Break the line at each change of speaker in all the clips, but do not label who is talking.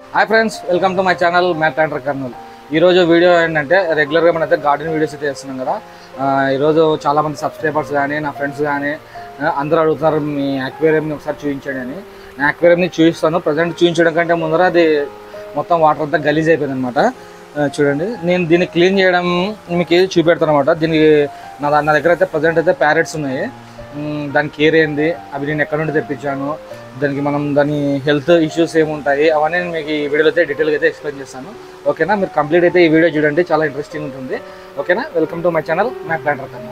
Hi friends welcome to my channel mat under Kurnool ఈరోజు video ఏంటంటే రెగ్యులర్గా మనైతే గార్డెన్ వీడియోస్ అయితే చేస్తున్నాం కదా ఆ, ఈరోజు చాలామంది సబ్స్క్రైబర్స్ కానీ నా ఫ్రెండ్స్ కానీ ఆ, అందరూ అడుగుతున్నారు మీ అక్వేరియంని ఒకసారి చూపించండి అని నేను అక్వేరియంని చూపిస్తాను ప్రజెంట్ చూపించడం కంటే ముందర అది మొత్తం వాటర్ అంతా గలీజ్ అయిపోయింది అనమాట చూడండి నేను దీన్ని క్లీన్ చేయడం మీకు ఏది చూపెడతాను అనమాట దీనికి నా నా దగ్గర అయితే ప్రజెంట్ అయితే ప్యారెట్స్ ఉన్నాయి మ్, దాని కేర్ ఏంది అవి నేను ఎక్కడ నుండి తెప్పించాను దానికి మనం దాని హెల్త్ ఇష్యూస్ ఏముంటాయి అవన్నీ నేను మీకు ఈ వీడియోలో అయితే డీటెయిల్గా అయితే ఎక్స్ప్లెయిన్ చేస్తాను ఓకేనా మీరు కంప్లీట్ అయితే ఈ వీడియో చూడండి చాలా ఇంట్రెస్టింగ్ ఉంటుంది ఓకేనా welcome to my channel mat planter కన్నా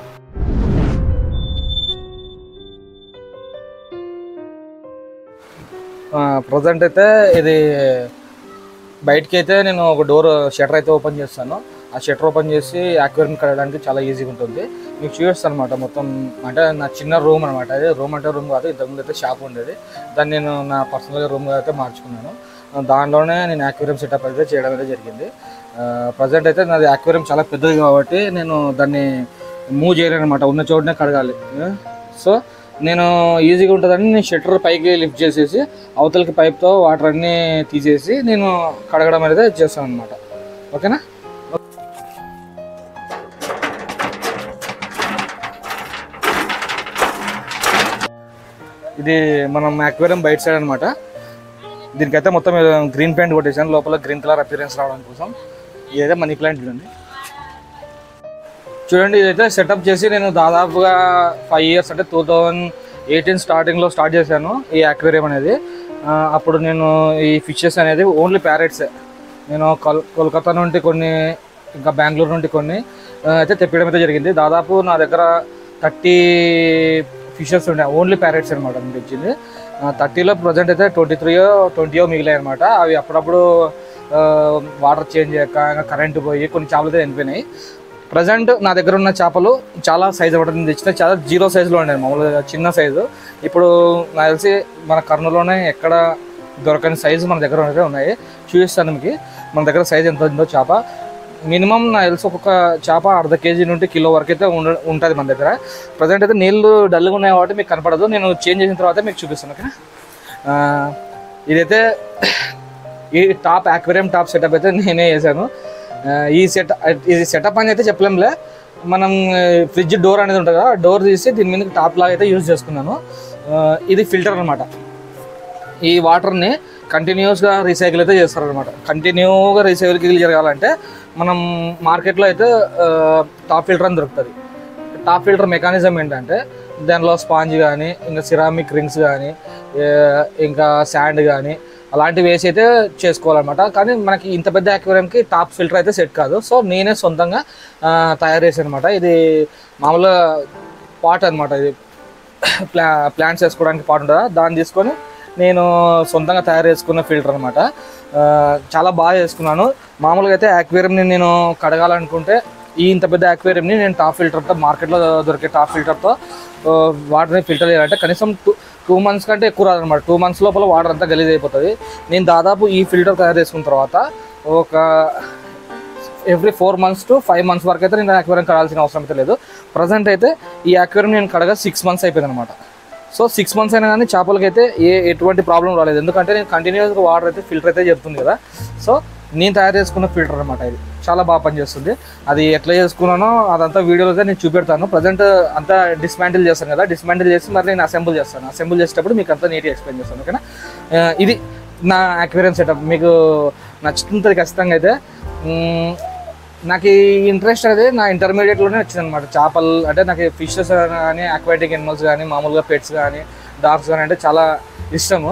ప్రజెంట్ అయితే ఇది బయటికి అయితే నేను ఒక డోర్ షటర్ అయితే ఓపెన్ చేస్తాను ఆ షటర్ ఓపెన్ చేసి అక్వేరియం కడగడానికి చాలా ఈజీగా ఉంటుంది మీకు చూపిస్తాను అనమాట మొత్తం అంటే నా చిన్న రూమ్ అనమాట అది రూమ్ అంటే రూమ్ కాదు ఇంతకుముందు అయితే షాప్ ఉండేది దాన్ని నేను నా పర్సనల్గా రూమ్గా అయితే మార్చుకున్నాను దానిలోనే నేను అక్వేరియం సెటప్ అయితే చేయడం అయితే జరిగింది ప్రజెంట్ అయితే నాది అక్వేరియం చాలా పెద్దది కాబట్టి నేను దాన్ని మూవ్ చేయలేను అనమాట ఉన్న చోటనే కడగాలి సో నేను ఈజీగా ఉంటుందని నేను షట్టర్ పైకి లిఫ్ట్ చేసేసి అవతలకి పైప్తో వాటర్ అన్నీ తీసేసి నేను కడగడం అనేది చేస్తాను అనమాట ఓకేనా ఇది మనం అక్వేరియం బయట సైడ్ అనమాట దీనికైతే మొత్తం గ్రీన్ పెయింట్ కొట్టేసాను లోపల గ్రీన్ కలర్ అపిరెన్స్ రావడం కోసం ఇదైతే మనీ ప్లాంట్ చూడండి చూడండి ఇదైతే సెటప్ చేసి నేను దాదాపుగా ఫైవ్ ఇయర్స్ అంటే టూ థౌజండ్ ఎయిటీన్ స్టార్టింగ్లో స్టార్ట్ చేశాను ఈ అక్వేరియం అనేది ఆ, అప్పుడు నేను ఈ ఫిషెస్ అనేది ఓన్లీ ప్యారెట్సే నేను కోల్ కోల్కతా నుండి కొన్ని ఇంకా బెంగళూరు నుండి కొన్ని ఆ, అయితే తెప్పడం అయితే జరిగింది దాదాపు నా దగ్గర థర్టీ ఫిషెస్ ఉండే ఓన్లీ ప్యారెట్స్ అనమాట నేను తెచ్చింది థర్టీలో ప్రజెంట్ అయితే ట్వంటీ త్రీయో ట్వంటీయో మిగిలాయి అనమాట అవి అప్పుడప్పుడు వాటర్ చేంజ్ చేయక ఇంకా కరెంటు పోయి కొన్ని చేపలు అయితే చనిపోయినాయి ప్రజెంట్ నా దగ్గర ఉన్న చేపలు చాలా సైజ్ అవ్వడం నేను తెచ్చిన చాలా జీరో సైజులో ఉండేది మామూలుగా చిన్న సైజు ఇప్పుడు నాకు తెలిసి మన కర్నూలులోనే ఎక్కడ దొరకని సైజు మన దగ్గర అయితే ఉన్నాయి చూపిస్తాను మీకు మన దగ్గర సైజ్ ఎంత ఉందో చేప మినిమం నాకు తెలిసి ఒక్కొక్క చేప అర్ధ కేజీ నుండి కిలో వరకు అయితే ఉండ ఉంటుంది మన దగ్గర ప్రజెంట్ అయితే నీళ్ళు డల్గా ఉన్నాయి కాబట్టి మీకు కనపడదు నేను చేంజ్ చేసిన తర్వాత మీకు చూపిస్తాను ఓకేనా ఆ, ఇదైతే ఈ టాప్ అక్వేరియం టాప్ సెటప్ అయితే నేనే చేశాను ఆ, ఈ సెట్ ఇది సెటప్ అని అయితే చెప్పలేంలే మనం ఫ్రిడ్జ్ డోర్ అనేది ఉంటుంది కదా డోర్ తీసి దీని మీద టాప్ లాగా అయితే యూజ్ చేసుకున్నాను ఆ, ఇది ఫిల్టర్ అనమాట ఈ వాటర్ని కంటిన్యూస్గా రీసైకిల్ అయితే చేస్తారనమాట కంటిన్యూగా రీసైకిల్ జరగాలంటే మనం మార్కెట్లో అయితే ఆ, టాప్ ఫిల్టర్ అని దొరుకుతుంది టాప్ ఫిల్టర్ మెకానిజం ఏంటంటే దానిలో స్పాంజ్ కానీ ఇంకా సిరామిక్ రింగ్స్ కానీ ఇంకా శాండ్ కానీ అలాంటివి వేసి అయితే చేసుకోవాలన్నమాట కానీ మనకి ఇంత పెద్ద అక్వేరియంకి టాప్ ఫిల్టర్ అయితే సెట్ కాదు సో నేనే సొంతంగా ఆ, తయారు చేశాను అనమాట ఇది మామూలుగా పాట్ అనమాట ఇది ప్లా ప్లాంట్స్ వేసుకోవడానికి పాట్ ఉంటుందా దాన్ని తీసుకొని నేను సొంతంగా తయారు చేసుకున్న ఫిల్టర్ అనమాట చాలా బాగా చేసుకున్నాను మామూలుగా అయితే అక్వేరియంని నేను కడగాలనుకుంటే ఈ ఇంత పెద్ద అక్వేరియంని నేను టాప్ ఫిల్టర్తో మార్కెట్లో దొరికే టాప్ ఫిల్టర్తో వాటర్ని ఫిల్టర్ చేయాలంటే కనీసం టూ టూ మంత్స్ కంటే ఎక్కువ రాదనమాట టూ మంత్స్ లోపల వాటర్ అంతా గలీజ్ అయిపోతుంది నేను దాదాపు ఈ ఫిల్టర్ తయారు చేసుకున్న తర్వాత ఒక every four months to five months వరకు అయితే నేను అక్వేరియం కడాల్సిన అవసరం అయితే లేదు ప్రజెంట్ అయితే ఈ అక్వేరియం నేను కడగా సిక్స్ మంత్స్ అయిపోయింది అనమాట సో సిక్స్ మంత్స్ అయినా కానీ చేపలకి అయితే ఏ ఎటువంటి ప్రాబ్లం రాలేదు ఎందుకంటే నేను కంటిన్యూస్గా వాటర్ అయితే ఫిల్టర్ అయితే చెప్తుంది కదా సో నేను తయారు చేసుకున్న ఫిల్టర్ అనమాట ఇది చాలా బాగా పనిచేస్తుంది అది ఎట్లా చేసుకున్నానో అదంతా వీడియోలో అయితే నేను చూపెడతాను ప్రజెంట్ అంతా డిస్మాంటిల్ చేస్తాను కదా డిస్మాంటిల్ చేసి మరి నేను అసెంబుల్ చేస్తాను అసెంబుల్ చేసేటప్పుడు మీకు అంతా నీట్గా ఎక్స్ప్లెయిన్ చేస్తాను ఓకేనా ఆ, ఇది నా అక్వేరియం సెటప్ మీకు నచ్చుతుంది ఖచ్చితంగా అయితే మ్మ్, నాకు ఈ ఇంట్రెస్ట్ అనేది నా ఇంటర్మీడియట్లోనే వచ్చింది అనమాట చేపలు అంటే నాకు ఫిషెస్ కానీ అక్వాటిక్ ఎనిమల్స్ కానీ మామూలుగా పెట్స్ కానీ డాగ్స్ కానీ అంటే చాలా ఇష్టము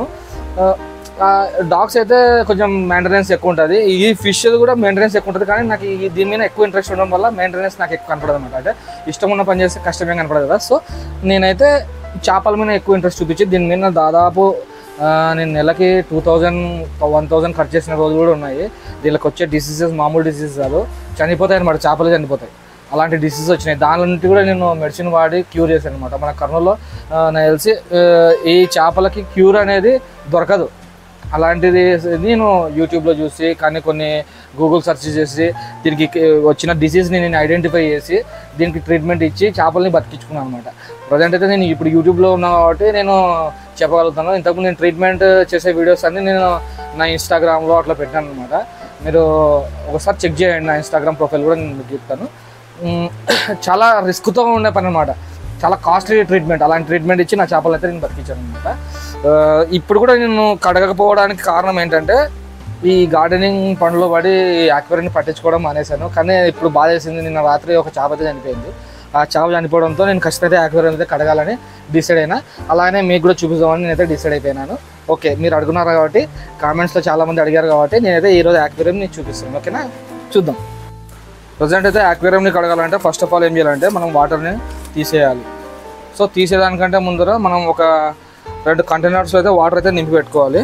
డాగ్స్ అయితే కొంచెం మెయింటెనెన్స్ ఎక్కువ ఉంటుంది ఈ ఫిష్ కూడా మెయింటెనెన్స్ ఎక్కువ ఉంటుంది కానీ నాకు ఈ దీని మీద ఎక్కువ ఇంట్రెస్ట్ ఉండడం వల్ల మెయింటెనెన్స్ నాకు ఎక్కువ కనపడదు అనమాట అంటే ఇష్టం ఉన్న పని చేస్తే కష్టమే కనపడదు కదా సో నేనైతే చేపల మీద ఎక్కువ ఇంట్రెస్ట్ చూపించి దీని మీద దాదాపు ఆ, నేను నెలకి టూ థౌజండ్ వన్ థౌజండ్ ఖర్చు చేసిన రోజులు కూడా ఉన్నాయి దీనికి వచ్చే డిసీజెస్ మామూలు డిసీజెస్ కాదు చనిపోతాయి అనమాట చేపలు చనిపోతాయి అలాంటి డిసీజెస్ వచ్చినాయి దాని నుండి కూడా నేను మెడిసిన్ వాడి క్యూర్ చేశాను అనమాట మన కర్నూలులో ఆ, నాకు తెలిసి ఆ, ఈ చేపలకి క్యూర్ అనేది దొరకదు అలాంటిది నేను యూట్యూబ్లో చూసి కానీ కొన్ని గూగుల్ సెర్చ్ చేసి దీనికి వచ్చిన డిసీజ్ని నేను ఐడెంటిఫై చేసి దీనికి ట్రీట్మెంట్ ఇచ్చి చేపల్ని బతికించుకున్నాను అనమాట ప్రజెంట్ అయితే నేను ఇప్పుడు యూట్యూబ్లో ఉన్నా కాబట్టి నేను చెప్పగలుగుతాను ఇంతకుముందు నేను ట్రీట్మెంట్ చేసే వీడియోస్ అన్ని నేను నా ఇన్స్టాగ్రామ్లో అట్లా పెట్టాను అనమాట మీరు ఒకసారి చెక్ చేయండి నా ఇన్స్టాగ్రామ్ ప్రొఫైల్ కూడా నేను మీకు చెప్తాను మ్, చాలా రిస్క్తో ఉండే పని అనమాట చాలా కాస్ట్లీ ట్రీట్మెంట్ అలాంటి ట్రీట్మెంట్ ఇచ్చి నా చేపలు అయితే నేను బతికించాను అనమాట ఇప్పుడు కూడా నేను కడగకపోవడానికి కారణం ఏంటంటే ఈ గార్డెనింగ్ పనులు పడి ఆక్వేరియం పట్టించుకోవడం మానేశాను కానీ ఇప్పుడు బాధ వేసింది నిన్న రాత్రి ఒక చేప అయితే చనిపోయింది ఆ చేప చనిపోవడంతో నేను ఖచ్చితంగా ఆక్వేరియం అయితే కడగాలని డిసైడ్ అయినా అలానే మీకు కూడా చూపిస్తామని నేనైతే డిసైడ్ అయిపోయినాను ఓకే మీరు అడుగున్నారు కాబట్టి కామెంట్స్లో చాలామంది అడిగారు కాబట్టి నేనైతే ఈరోజు ఆక్వేరియం నీకు చూపిస్తాను ఓకేనా చూద్దాం ప్రజెంట్ అయితే ఆక్వేరియంని కడగాలంటే ఫస్ట్ ఆఫ్ ఆల్ ఏం చేయాలంటే మనం వాటర్ని తీసేయాలి సో తీసేదానికంటే ముందర మనం ఒక రెండు కంటైనర్స్లో అయితే వాటర్ అయితే నింపి పెట్టుకోవాలి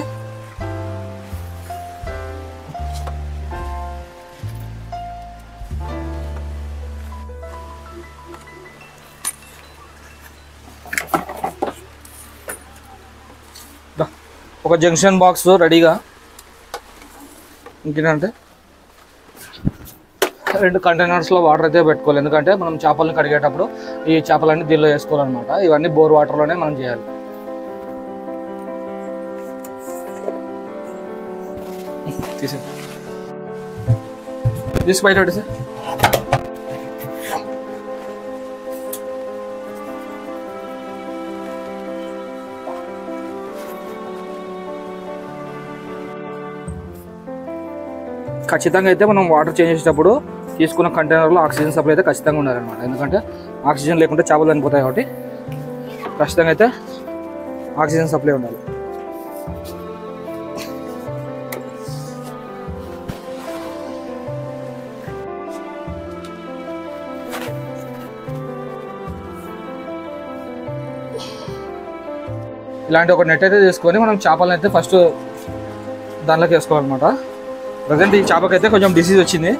దా. ఒక జంక్షన్ బాక్స్ రెడీగా ఇంకేంటంటే రెండు కంటైనర్స్లో వాటర్ అయితే పెట్టుకోవాలి ఎందుకంటే మనం చేపలను కడిగేటప్పుడు ఈ చేపలన్నీ దీనిలో వేసుకోవాలన్నమాట ఇవన్నీ బోర్ వాటర్లోనే మనం చేయాలి తీసే తీసి బయట పెట్టేసి ఖచ్చితంగా అయితే మనం వాటర్ చేంజ్ చేసేటప్పుడు తీసుకున్న కంటైనర్లో ఆక్సిజన్ సప్లై అయితే ఖచ్చితంగా ఉండాలన్నమాట ఎందుకంటే ఆక్సిజన్ లేకుంటే చేపలు చనిపోతాయి కాబట్టి ఖచ్చితంగా అయితే ఆక్సిజన్ సప్లై ఉండాలి ఇలాంటి ఒక నెట్ అయితే తీసుకొని మనం చేపలను అయితే ఫస్ట్ దానిలోకి వేసుకోవాలన్నమాట ప్రజెంట్ ఈ చేపకైతే కొంచెం డిసీజ్ వచ్చింది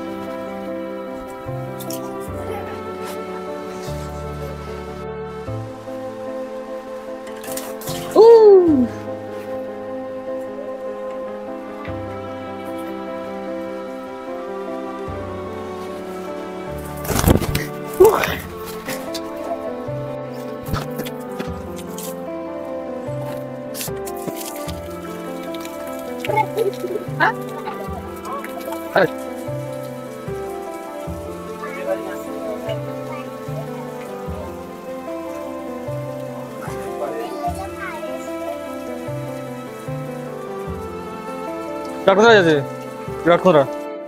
కట్టుకుందా చేసి కట్టుకుందా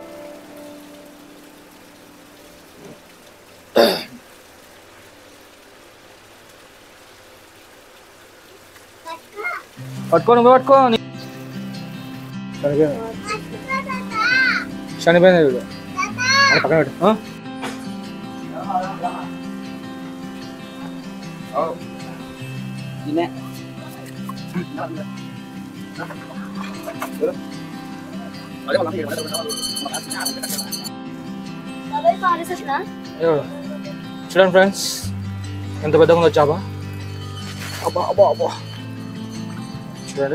పట్టుకో నువ్వు పట్టుకో నీ- చనిపోయింది చనిపోయింది వీడు అది పక్కన పెట్టు ఆ?
బాబాయ్ పారేసేసినా
ఎవరు? చూడండి ఫ్రెండ్స్ ఎంత పెద్దగా ఉందో చేప అబ్బా అబ్బా అబ్బా చూడండి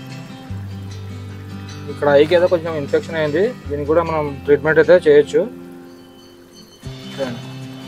ఇక్కడ ఐకి ఏదో కొంచెం ఇన్ఫెక్షన్ అయింది దీనికి కూడా మనం ట్రీట్మెంట్ అయితే చేయొచ్చు చూడండి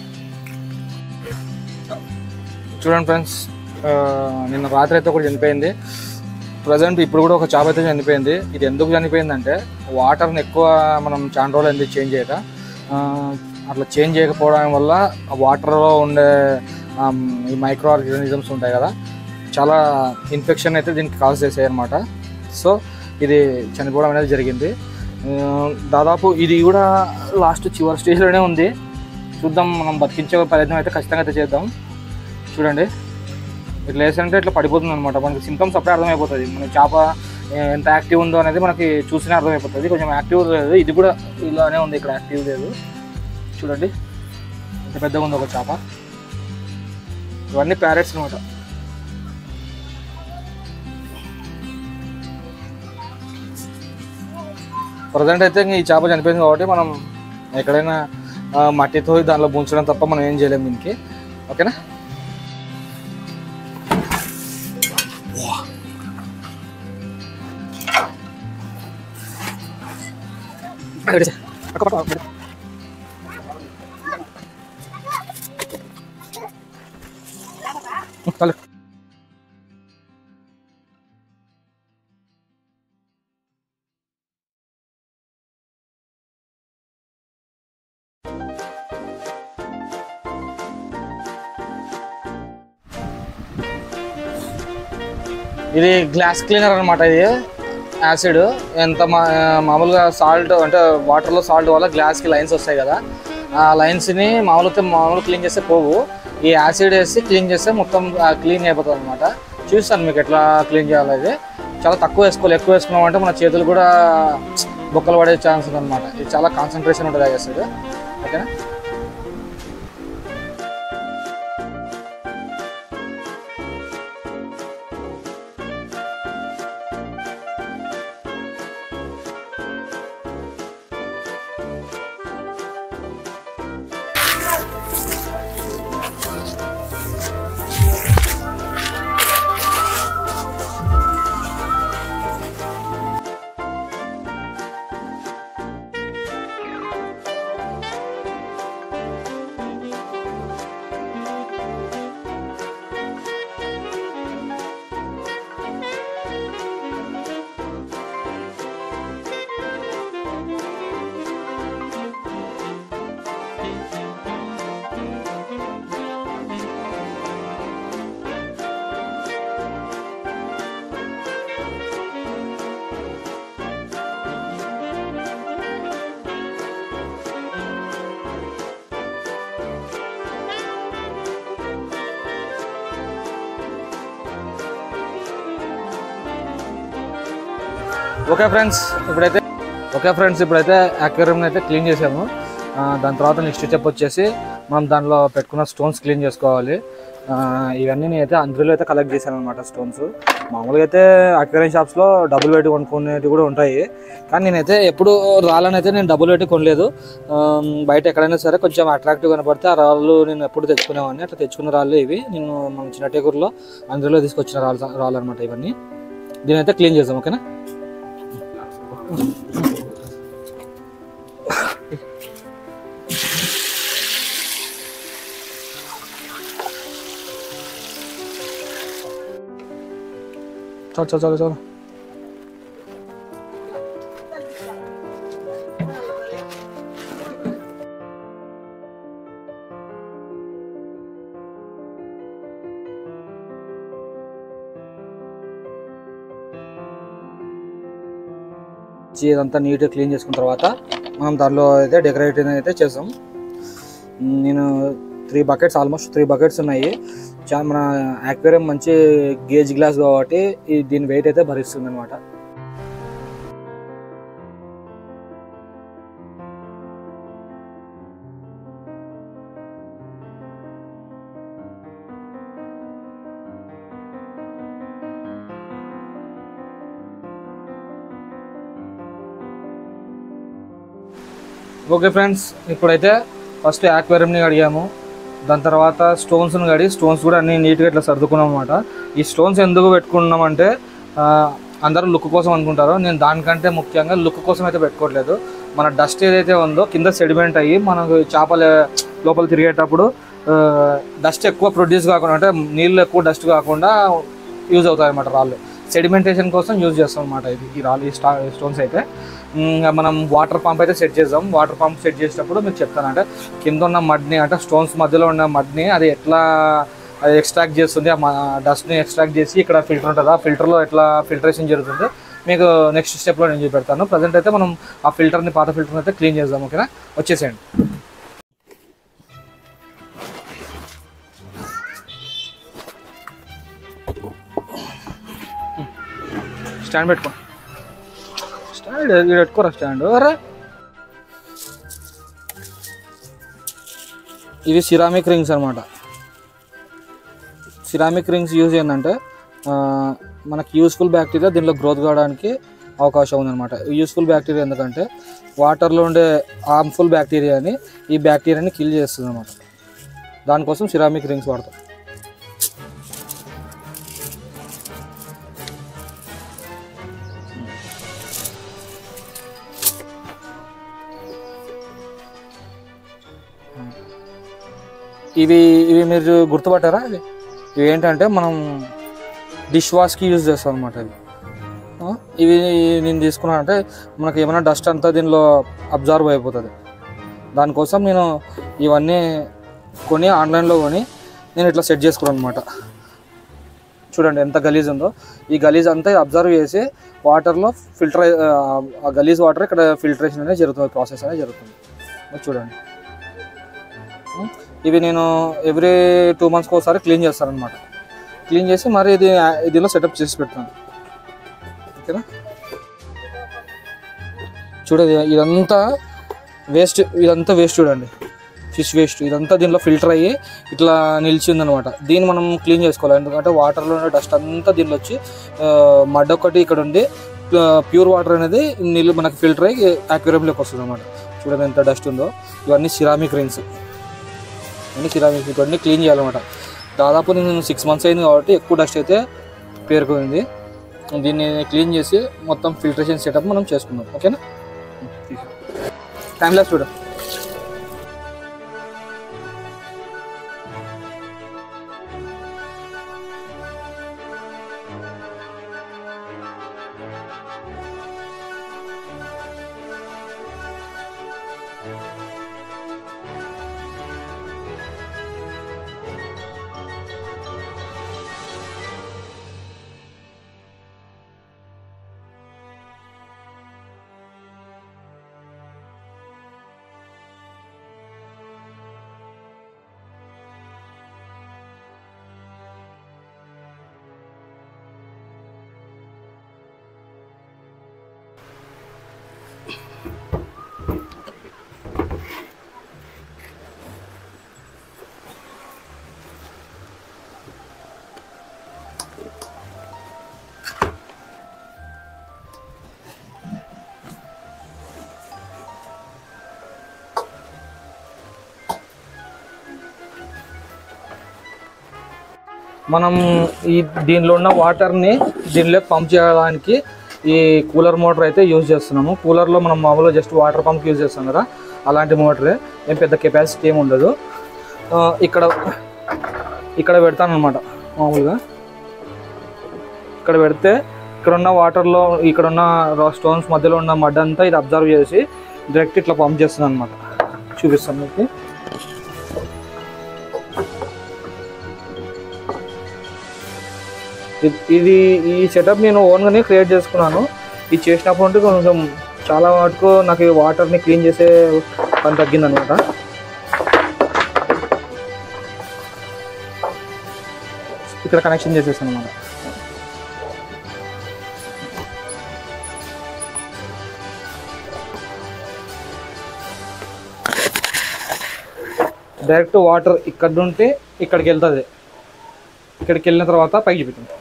చూడండి ఫ్రెండ్స్ నిన్న రాత్రి అయితే ఒకటి చనిపోయింది ప్రజెంట్ ఇప్పుడు కూడా ఒక చేప అయితే చనిపోయింది ఇది ఎందుకు చనిపోయిందంటే వాటర్ని ఎక్కువ మనం చాలా రోజులు ఎందుకు చేంజ్ చేయక ఆ, అట్లా చేంజ్ చేయకపోవడం వల్ల ఆ వాటర్లో ఉండే ఆమ్, ఈ మైక్రో ఆర్గానిజమ్స్ ఉంటాయి కదా చాలా ఇన్ఫెక్షన్ అయితే దీనికి కాజ్ చేసాయి అనమాట సో ఇది చనిపోవడం అనేది జరిగింది ఆ, దాదాపు ఇది కూడా లాస్ట్ చివరి స్టేజ్లోనే ఉంది చూద్దాం మనం బతికించే ప్రయత్నం అయితే ఖచ్చితంగా అయితే చేద్దాం చూడండి ఇట్లా వేసంటే ఇట్లా పడిపోతుంది అనమాట మనకి సింటమ్స్ అప్పుడే అర్థమైపోతుంది మన చేప ఏ, ఎంత యాక్టివ్ ఉందో అనేది మనకి చూసినా అర్థమైపోతుంది కొంచెం యాక్టివ్ లేదు ఇది కూడా ఇలానే ఉంది ఇక్కడ యాక్టివ్ లేదు చూడండి ఎంత పెద్దగా ఉంది ఒక చేప ఇవన్నీ ప్యారెట్స్ అనమాట ప్రజెంట్ అయితే ఇంక ఈ చేప చనిపోయింది కాబట్టి మనం ఎక్కడైనా ఆ, మట్టితో దానిలో ముంచడం తప్ప మనం ఏం చేయలేము దీనికి ఓకేనా చాలు ఇది గ్లాస్ క్లీనర్ అనమాట ఇది యాసిడ్ ఎంత మా మామూలుగా సాల్ట్ అంటే వాటర్లో సాల్ట్ వల్ల గ్లాస్కి లైన్స్ వస్తాయి కదా ఆ లైన్స్ని మామూలుగా మామూలు క్లీన్ చేస్తే పోవు ఈ యాసిడ్ వేసి క్లీన్ చేస్తే మొత్తం క్లీన్ అయిపోతుంది అనమాట చూస్తాను మీకు ఎట్లా క్లీన్ చేయాలి ఇది చాలా తక్కువ వేసుకోవాలి ఎక్కువ వేసుకున్నాం అంటే మన చేతులు కూడా బొక్కలు పడే ఛాన్స్ ఉంది అనమాట ఇది చాలా కాన్సన్ట్రేషన్ ఉంటుంది ఆ యాసిడ్ ఓకేనా ఓకే ఫ్రెండ్స్ ఇప్పుడైతే ఓకే ఫ్రెండ్స్ ఇప్పుడైతే అక్వేరియం అయితే క్లీన్ చేసాము ఆ, దాని తర్వాత నెక్స్ట్ స్టెప్ వచ్చేసి మనం దానిలో పెట్టుకున్న స్టోన్స్ క్లీన్ చేసుకోవాలి ఆ, ఇవన్నీ నేనైతే అందులో అయితే కలెక్ట్ చేశాను అనమాట స్టోన్స్ మామూలుగా అయితే అక్వేరియం షాప్స్లో డబుల్ పెట్టి కొనుక్కునేవి కూడా ఉంటాయి కానీ నేనైతే ఎప్పుడు రాళ్ళని అయితే నేను డబుల్ పెట్టి కొనలేదు ఆ, బయట ఎక్కడైనా సరే కొంచెం అట్రాక్టివ్ కనపడితే ఆ రాళ్ళు నేను ఎప్పుడు తెచ్చుకునేవాడిని అట్లా తెచ్చుకున్న రాళ్ళు ఇవి నేను మన చిన్న టేకూరులో అందులో తీసుకొచ్చిన రాళ్ళు రాళ్ళు అనమాట ఇవన్నీ దీని అయితే క్లీన్ చేద్దాం ఓకేనా చలో చలో చలో చలో వచ్చి ఇదంతా నీట్గా క్లీన్ చేసుకున్న తర్వాత మనం దానిలో అయితే డెకరేటింగ్ అయితే చేస్తాం మ్, నేను three buckets almost three buckets ఉన్నాయి చా మన యాక్వేరియం మంచి గేజ్ గ్లాస్ కాబట్టి ఈ దీని వెయిట్ అయితే భరిస్తుంది అనమాట ఓకే ఫ్రెండ్స్ ఇప్పుడైతే ఫస్ట్ యాక్వేరియంని అడిగాము దాని తర్వాత స్టోన్స్ని కడి స్టోన్స్ కూడా అన్ని నీట్గా ఇట్లా సర్దుకున్నాం అనమాట ఈ స్టోన్స్ ఎందుకు పెట్టుకున్నామంటే ఆ, అందరూ లుక్ కోసం అనుకుంటారు నేను దానికంటే ముఖ్యంగా లుక్ కోసం అయితే పెట్టుకోవట్లేదు మన డస్ట్ ఏదైతే ఉందో కింద సెడిమెంట్ అయ్యి మనకు చేపలు లోపల తిరిగేటప్పుడు డస్ట్ ఎక్కువ ప్రొడ్యూస్ కాకుండా అంటే నీళ్ళు ఎక్కువ డస్ట్ కాకుండా యూజ్ అవుతాయి అన్నమాట రాళ్ళు సెడిమెంటేషన్ కోసం యూజ్ చేస్తాం అనమాట ఇది ఈ రాళ్ళు ఈ స్టా స్టోన్స్ అయితే ఇంకా మనం వాటర్ పంప్ అయితే సెట్ చేద్దాం వాటర్ పంప్ సెట్ చేసేటప్పుడు మీకు చెప్తాను అంటే కింద ఉన్న మడ్ని అంటే స్టోన్స్ మధ్యలో ఉన్న మడ్ని అది ఎట్లా అది ఎక్స్ట్రాక్ట్ చేస్తుంది ఆ డస్ట్ని ఎక్స్ట్రాక్ట్ చేసి ఇక్కడ ఫిల్టర్ ఉంటుంది ఆ ఫిల్టర్లో ఎట్లా ఫిల్టరేషన్ జరుగుతుంది మీకు నెక్స్ట్ స్టెప్లో నేను చూపెడతాను ప్రజెంట్ అయితే మనం ఆ ఫిల్టర్ని పాత ఫిల్టర్ని అయితే క్లీన్ చేద్దాం ఓకేనా వచ్చేసేయండి స్టాండ్ పెట్టుకో స్టాండ్ ఇది పెట్టుకోరా స్టాండ్ అరే ఇవి సిరామిక్ రింగ్స్ అనమాట సిరామిక్ రింగ్స్ యూజ్ ఏంటంటే ఆ, మనకి యూస్ఫుల్ బ్యాక్టీరియా దీనిలో గ్రోత్ కావడానికి అవకాశం ఉందన్నమాట యూస్ఫుల్ బ్యాక్టీరియా ఎందుకంటే వాటర్లో ఉండే హార్మ్ఫుల్ బ్యాక్టీరియాని ఈ బ్యాక్టీరియాని కిల్ చేస్తుంది అనమాట దానికోసం సిరామిక్ రింగ్స్ వాడతాం ఇవి ఇవి మీరు గుర్తుపట్టారా ఇవి ఇవి ఏంటంటే మనం డిష్ వాష్కి యూజ్ చేస్తాం అనమాట ఇవి ఆ, ఇవి నేను తీసుకున్నాను అంటే మనకి ఏమైనా డస్ట్ అంతా దీనిలో అబ్జర్వ్ అయిపోతుంది దానికోసం నేను ఇవన్నీ కొని ఆన్లైన్లో కొని నేను ఇట్లా సెట్ చేసుకున్నాను అనమాట చూడండి ఎంత గలీజ్ ఉందో ఈ గలీజ్ అంతా అబ్జర్వ్ చేసి వాటర్లో ఫిల్టర్ ఆ గలీజ్ వాటర్ ఇక్కడ ఫిల్టరేషన్ అనేది జరుగుతుంది ప్రాసెస్ అనేది జరుగుతుంది ఇది చూడండి ఉమ్, ఇవి నేను ఎవ్రీ టూ మంత్స్కి ఒకసారి క్లీన్ చేస్తాను అనమాట క్లీన్ చేసి మరి ఇది దీనిలో సెటప్ చేసి పెడతాను ఓకేనా చూడండి ఇదంతా వేస్ట్ ఇదంతా వేస్ట్ చూడండి ఫిష్ వేస్ట్ ఇదంతా దీనిలో ఫిల్టర్ అయ్యి ఇట్లా నిలిచింది అనమాట దీన్ని మనం క్లీన్ చేసుకోవాలి ఎందుకంటే వాటర్లో ఉన్న డస్ట్ అంతా దీనిలో వచ్చి మడ్ ఒకటి ఇక్కడ ఉండి ప్యూర్ వాటర్ అనేది నీళ్ళు మనకి ఫిల్టర్ అయ్యి అక్వేరియంలోకి వస్తుంది అనమాట చూడండి ఎంత డస్ట్ ఉందో ఇవన్నీ సిరామిక్ రింగ్స్ ఇవన్నీ సిరామిక్ ఇవన్నీ క్లీన్ చేయాలన్నమాట దాదాపు నేను సిక్స్ మంత్స్ అయింది కాబట్టి ఎక్కువ డస్ట్ అయితే పేరుకుంది దీన్ని క్లీన్ చేసి మొత్తం ఫిల్టరేషన్ సెటప్ మనం చేసుకుందాం ఓకేనా టైం లాస్ చూడండి మనం ఈ దీనిలో ఉన్న వాటర్ని దీనిలోకి పంప్ చేయడానికి ఈ కూలర్ మోటార్ అయితే యూజ్ చేస్తున్నాము కూలర్లో మనం మామూలుగా జస్ట్ వాటర్ పంప్ యూజ్ చేస్తాం కదా అలాంటి మోటరే ఏం పెద్ద కెపాసిటీ ఏమి ఉండదు ఆ, ఇక్కడ ఇక్కడ పెడతాను అనమాట మామూలుగా ఇక్కడ పెడితే ఇక్కడ ఉన్న వాటర్లో ఇక్కడ ఉన్న స్టోన్స్ మధ్యలో ఉన్న మడ్ అంతా ఇది అబ్జర్వ్ చేసి డైరెక్ట్ ఇట్లా పంప్ చేస్తుంది అనమాట చూపిస్తాను మీకు ఇది- ఇది ఈ సెటప్ నేను ఓన్గానే క్రియేట్ చేసుకున్నాను ఇది చేసినప్పుడు అంటే కొంచెం చాలా మటుకు నాకు ఈ వాటర్ని క్లీన్ చేసే పని తగ్గిందనమాట ఇక్కడ కనెక్షన్ చేసేసాను అనమాట డైరెక్ట్ వాటర్ ఇక్కడ నుండి ఇక్కడికి వెళ్తుంది ఇక్కడికి వెళ్ళిన తర్వాత పైకి చూపిస్తాం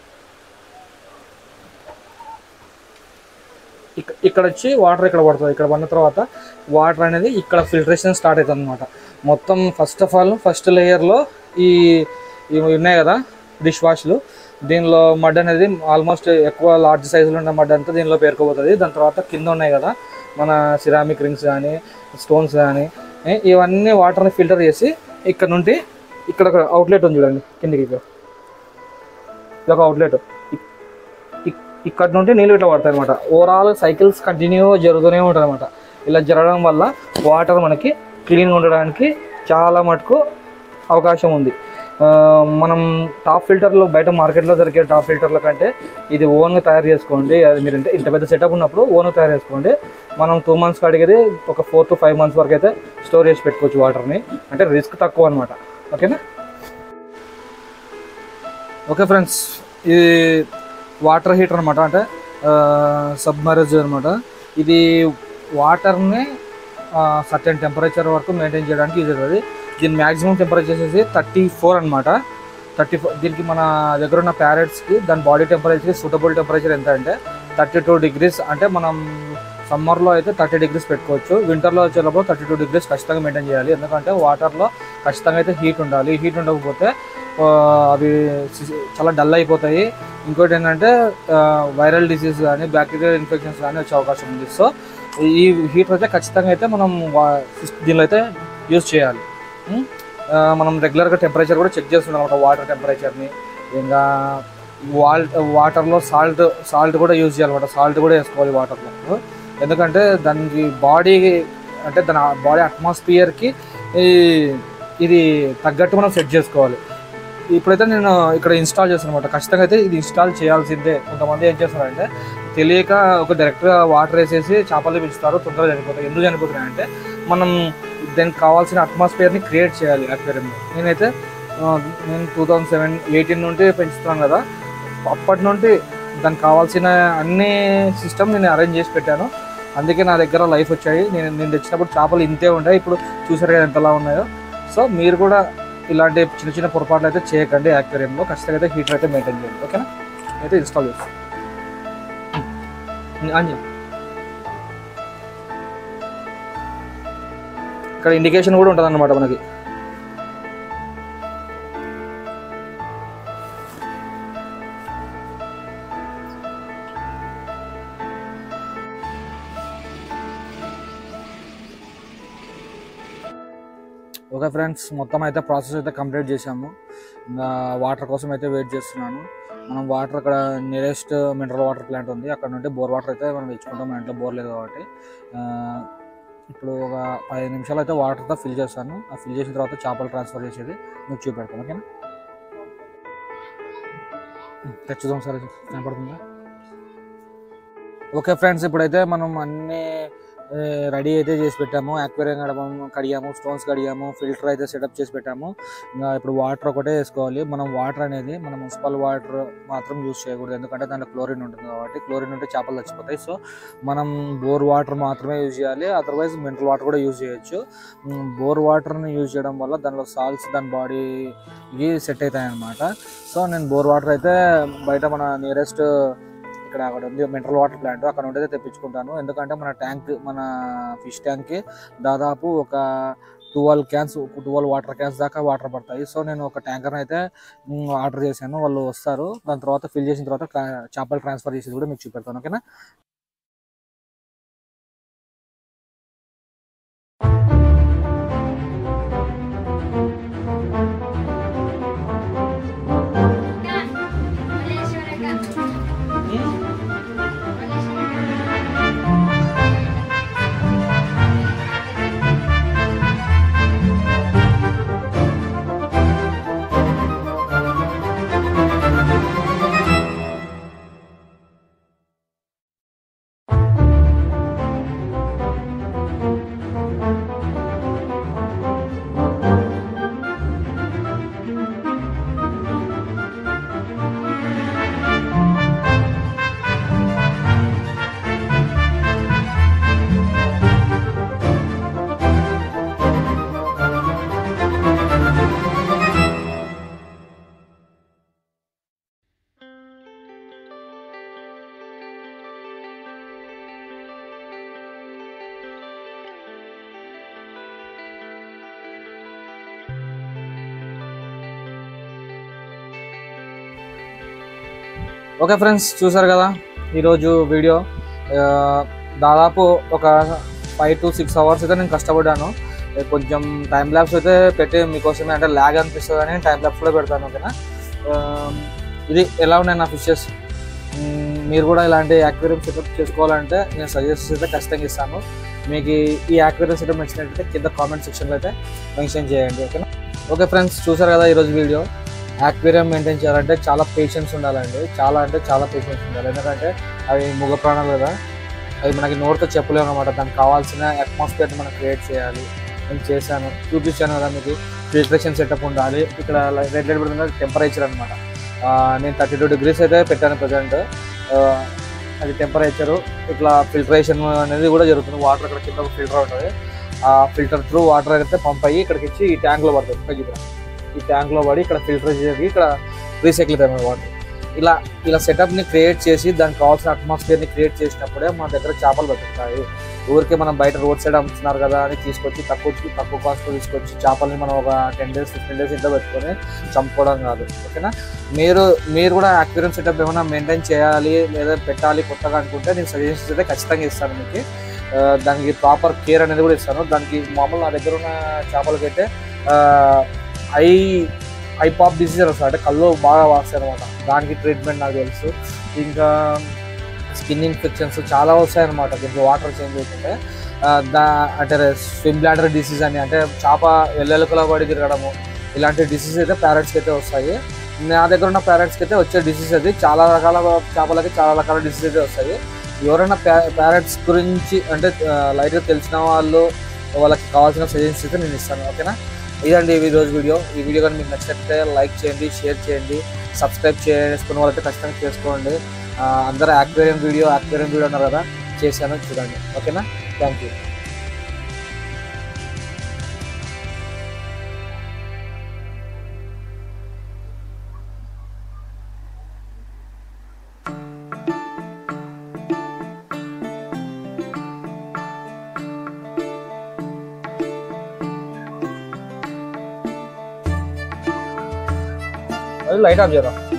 ఇక్క- ఇక్కడ వచ్చి వాటర్ ఇక్కడ పడుతుంది ఇక్కడ పడిన తర్వాత వాటర్ అనేది ఇక్కడ ఫిల్టరేషన్ స్టార్ట్ అవుతుంది అనమాట మొత్తం ఫస్ట్ ఆఫ్ ఆల్ ఫస్ట్ లేయర్లో ఈ ఇవి ఉన్నాయి కదా డిష్ వాష్లు దీనిలో మడ్ అనేది ఆల్మోస్ట్ ఎక్కువ లార్జ్ సైజులో ఉన్న మడ్ అంతా దీనిలో పేరుకోబోతుంది దాని తర్వాత కింద ఉన్నాయి కదా మన సిరామిక్ రింగ్స్ కానీ స్టోన్స్ కానీ ఏ, ఇవన్నీ వాటర్ని ఫిల్టర్ చేసి ఇక్కడ నుండి ఇక్కడ ఒక అవుట్లెట్ ఉంది చూడండి కిందికి ఇక్కడ. ఇది ఒక అవుట్లెట్ ఇక్కడ నుండి నీళ్ళు ఇట్లా పడతాయి అనమాట ఓవరాల్ సైకిల్స్ కంటిన్యూ జరుగుతూనే ఉంటుంది అనమాట ఇలా జరగడం వల్ల వాటర్ మనకి క్లీన్గా ఉండడానికి చాలా మటుకు అవకాశం ఉంది ఆ, మనం టాప్ ఫిల్టర్లు బయట మార్కెట్లో దొరికే టాప్ ఫిల్టర్ల కంటే ఇది ఓన్గా తయారు చేసుకోండి అది మీరు ఇంత- ఇంత పెద్ద సెటప్ ఉన్నప్పుడు ఓన్గా తయారు చేసుకోండి మనం టూ మంత్స్కి అడిగేది ఒక ఫోర్ టు ఫైవ్ మంత్స్ వరకు అయితే స్టోర్ చేసి పెట్టుకోవచ్చు వాటర్ని అంటే రిస్క్ తక్కువ అనమాట ఓకేనా ఓకే ఫ్రెండ్స్ ఇది వాటర్ హీటర్ అనమాట అంటే సబ్మరేజ్ అనమాట ఇది వాటర్ని సర్టెన్ టెంపరేచర్ వరకు మెయింటైన్ చేయడానికి యూజ్ అవుతుంది దీని మ్యాక్సిమం టెంపరేచర్ వచ్చేసి థర్టీ ఫోర్ అనమాట థర్టీ ఫోర్ దీనికి మన దగ్గర ఉన్న ప్యారెట్స్కి దాని బాడీ టెంపరేచర్కి సూటబుల్ టెంపరేచర్ ఎంత అంటే థర్టీ టూ డిగ్రీస్ అంటే మనం సమ్మర్లో అయితే థర్టీ డిగ్రీస్ పెట్టుకోవచ్చు వింటర్లో వచ్చేటప్పుడు థర్టీ టూ డిగ్రీస్ ఖచ్చితంగా మెయింటైన్ చేయాలి ఎందుకంటే వాటర్లో ఖచ్చితంగా అయితే హీట్ ఉండాలి హీట్ ఉండకపోతే ఆ, అవి సి- చాలా డల్ అయిపోతాయి ఇంకోటి ఏంటంటే వైరల్ డిసీజ్ కానీ బ్యాక్టీరియల్ ఇన్ఫెక్షన్స్ కానీ వచ్చే అవకాశం ఉంది సో ఈ హీటర్ అయితే ఖచ్చితంగా అయితే మనం వా- దీనిలో అయితే యూజ్ చేయాలి ఉం? ఆ, మనం రెగ్యులర్గా టెంపరేచర్ కూడా చెక్ చేస్తున్నాం అనమాట వాటర్ టెంపరేచర్ని ఇంకా వాల్ వాటర్లో సాల్ట్ సాల్ట్ కూడా యూజ్ చేయాలన్నమాట సాల్ట్ కూడా వేసుకోవాలి వాటర్లో ఎందుకంటే దానికి బాడీ అంటే దాని బాడీ అట్మాస్ఫియర్కి ఇది తగ్గట్టు మనం సెట్ చేసుకోవాలి ఇప్పుడైతే నేను ఇక్కడ ఇన్స్టాల్ చేస్తాను అనమాట ఖచ్చితంగా అయితే ఇది ఇన్స్టాల్ చేయాల్సిందే కొంతమంది ఏం చేస్తారంటే తెలియక ఒక డైరెక్ట్గా వాటర్ వేసేసి చేపలు పెంచుతారు తొందరగా చనిపోతాయి ఎందుకు చనిపోతున్నాయంటే మనం దానికి కావాల్సిన అట్మాస్ఫియర్ని క్రియేట్ చేయాలి అక్వేరియంలో నేనైతే ఆ, నేను టూ థౌజండ్ సెవెన్ ఎయిటీన్ నుండి పెంచుతున్నాను కదా అప్పటి నుండి దానికి కావాల్సిన అన్ని సిస్టమ్ నేను అరేంజ్ చేసి పెట్టాను అందుకే నా దగ్గర లైఫ్ వచ్చాయి నేను నేను తెచ్చినప్పుడు చేపలు ఇంతే ఉంటాయి ఇప్పుడు చూసారు కదా ఎంతలా ఉన్నాయో సో మీరు కూడా ఇలాంటి చిన్న చిన్న పొరపాట్లు అయితే చేయకండి యాక్వేరియంలో ఖచ్చితంగా అయితే హీటర్ అయితే మెయింటైన్ చేయండి ఓకేనా అయితే ఇన్స్టాల్ చేస్తాను అంజ ఇక్కడ ఇండికేషన్ కూడా ఉంటుంది అన్నమాట మనకి ఓకే ఫ్రెండ్స్ మొత్తం అయితే ప్రాసెస్ అయితే కంప్లీట్ చేసాము ఇంకా వాటర్ కోసం అయితే వెయిట్ చేస్తున్నాను మనం వాటర్ అక్కడ నియరెస్ట్ మినరల్ వాటర్ ప్లాంట్ ఉంది అక్కడ నుండి బోర్ వాటర్ అయితే మనం తెచ్చుకుంటాం మన ఇంట్లో బోర్ లేదు కాబట్టి ఆ, ఇప్పుడు ఒక పదిహేను నిమిషాలు అయితే వాటర్తో ఫిల్ చేస్తాను ఆ ఫిల్ చేసిన తర్వాత చేపలు ట్రాన్స్ఫర్ చేసేది మీకు చూపెడతాను ఓకేనా తెచ్చుదాం సరే కనపడుతుందా ఓకే ఫ్రెండ్స్ ఇప్పుడైతే మనం అన్ని రెడీ అయితే చేసి పెట్టాము యాక్వేరియం కడగాము కడిగాము స్టోన్స్ కడిగాము ఫిల్టర్ అయితే సెటప్ చేసి పెట్టాము ఇంకా ఇప్పుడు వాటర్ ఒకటే వేసుకోవాలి మనం వాటర్ అనేది మన మున్సిపల్ వాటర్ మాత్రం యూజ్ చేయకూడదు ఎందుకంటే దాంట్లో క్లోరిన్ ఉంటుంది కాబట్టి క్లోరిన్ ఉంటే చేపలు చచ్చిపోతాయి సో మనం బోర్ వాటర్ మాత్రమే యూజ్ చేయాలి అదర్వైజ్ మినరల్ వాటర్ కూడా యూజ్ చేయొచ్చు బోర్ వాటర్ని యూజ్ చేయడం వల్ల దానిలో సాల్ట్స్ దాని బాడీకి సెట్ అవుతాయి అనమాట సో నేను బోర్ వాటర్ అయితే బయట మన నియరెస్ట్ ఇక్కడ అక్కడ ఉంది మినరల్ వాటర్ ప్లాంట్ అక్కడ నుండి అయితే తెప్పించుకుంటాను ఎందుకంటే మన ట్యాంక్ మన ఫిష్ ట్యాంక్కి దాదాపు ఒక twelve cans twelve water cans దాకా వాటర్ పడతాయి సో నేను ఒక ట్యాంకర్ అయితే ఆర్డర్ చేశాను వాళ్ళు వస్తారు దాని తర్వాత ఫిల్ చేసిన తర్వాత ట్రా- చేపలు ట్రాన్స్ఫర్ చేసేది కూడా మీకు చూపెడతాను ఓకేనా ఓకే ఫ్రెండ్స్ చూసారు కదా ఈరోజు వీడియో ఆ, దాదాపు ఒక ఫైవ్ టు సిక్స్ అవర్స్ అయితే నేను కష్టపడ్డాను ఏ, కొంచెం టైం ల్యాబ్స్ అయితే పెట్టి మీకోసమే అంటే ల్యాగ్ అనిపిస్తుంది అని టైం ల్యాబ్స్ కూడా పెడతాను ఓకేనా ఆ, ఇది ఎలా ఉన్నాయి నా ఫిషెస్ మీరు కూడా ఇలాంటి యాక్వేరియం సెటప్ చేసుకోవాలంటే నేను సజెషన్స్ అయితే ఖచ్చితంగా ఇస్తాను మీకు ఈ యాక్వేరియం సెటప్ నచ్చినట్లయితే కింద కామెంట్ సెక్షన్లో అయితే మెన్షన్ చేయండి ఓకేనా ఓకే ఫ్రెండ్స్ చూసారు కదా ఈరోజు వీడియో యాక్వేరియం మెయింటైన్ చేయాలంటే చాలా పేషెన్స్ ఉండాలండి చాలా అంటే చాలా పేషెన్స్ ఉండాలి ఎందుకంటే అవి ముగ ప్రాణాలు కదా అవి మనకి నోటితో చెప్పలేము అనమాట దానికి కావాల్సిన అట్మాస్ఫియర్ని మనం క్రియేట్ చేయాలి నేను చేశాను చూపించాను కదా మీకు ఫిల్టరేషన్ సెటప్ ఉండాలి ఇక్కడ రెడ్ లైట్ పడుతుంది టెంపరేచర్ అనమాట నేను థర్టీ టూ డిగ్రీస్ అయితే పెట్టాను ప్రజెంట్ అది టెంపరేచరు ఇట్లా ఫిల్టరేషన్ అనేది కూడా జరుగుతుంది వాటర్ అక్కడ కింద ఒక ఫిల్టర్ ఉంటుంది ఆ ఫిల్టర్ త్రూ వాటర్ అయితే పంప్ అయ్యి ఇక్కడికి ఇచ్చి ఈ ట్యాంక్లో పడుతుంది ఇక్కడ చూద్దాం. ఈ ట్యాంక్లో పడి ఇక్కడ ఫిల్టర్ చేసి ఇక్కడ రీసైకిల్ అవుతాయి వాటర్ ఇలా ఇలా సెటప్ని క్రియేట్ చేసి దానికి కావాల్సిన అట్మాస్ఫియర్ని క్రియేట్ చేసినప్పుడే మన దగ్గర చేపలు బతుకుతాయి ఊరికే మనం బయట రోడ్ సైడ్ అమ్ముతున్నారు కదా అని తీసుకొచ్చి తక్కువ తక్కువ కాస్ట్ తీసుకొచ్చి చేపల్ని మనం ఒక టెన్ డేస్ ఫిఫ్టీన్ డేస్ ఇంట్లో పెట్టుకొని చంపుకోవడం కాదు ఓకేనా మీరు మీరు కూడా యాక్వేరియం సెటప్ ఏమైనా మెయింటైన్ చేయాలి లేదా పెట్టాలి కొత్తగా అనుకుంటే నేను సజెషన్స్ అయితే ఖచ్చితంగా ఇస్తాను మీకు ఆ, దానికి ప్రాపర్ కేర్ అనేది కూడా ఇస్తాను దానికి మామూలు నా దగ్గర ఉన్న చేపలకైతే ఐ ఐ పాప్ డిసీజ్ వస్తుంది అంటే కళ్ళు బాగా వాస్తాయి అనమాట దానికి ట్రీట్మెంట్ నాకు తెలుసు ఇంకా స్కిన్ ఇన్ఫెక్షన్స్ చాలా వస్తాయి అనమాట దీంట్లో వాటర్ చేంజ్ అవుతుంటే ఆ, దా అంటే స్విమ్ బ్లాడర్ డిసీజ్ అని అంటే చేప ఎల్లెలుకల పడి తిరగడము ఇలాంటి డిసీజ్ అయితే ప్యారెట్స్కి అయితే వస్తాయి నా దగ్గర ఉన్న ప్యారెట్స్కి అయితే వచ్చే డిసీజ్ అది చాలా రకాల చేపలకి చాలా రకాల డిసీజ్ అయితే వస్తాయి ఎవరైనా ప్యారెట్స్ గురించి అంటే లైట్గా తెలిసిన వాళ్ళు వాళ్ళకి కావాల్సిన సజెషన్స్ అయితే నేను ఇస్తాను ఓకేనా ఇదండి ఈ రోజు వీడియో ఈ వీడియో కానీ మీకు నచ్చినట్లయితే లైక్ చేయండి షేర్ చేయండి సబ్స్క్రైబ్ చేసుకున్న వాళ్ళైతే ఖచ్చితంగా చేసుకోండి ఆ, అందరూ యాక్వేరియం వీడియో యాక్వేరియం వీడియో అన్నారు కదా చేశాను చూడండి ఓకేనా థ్యాంక్ యూ లైట్ ఆఫ్ చేయరా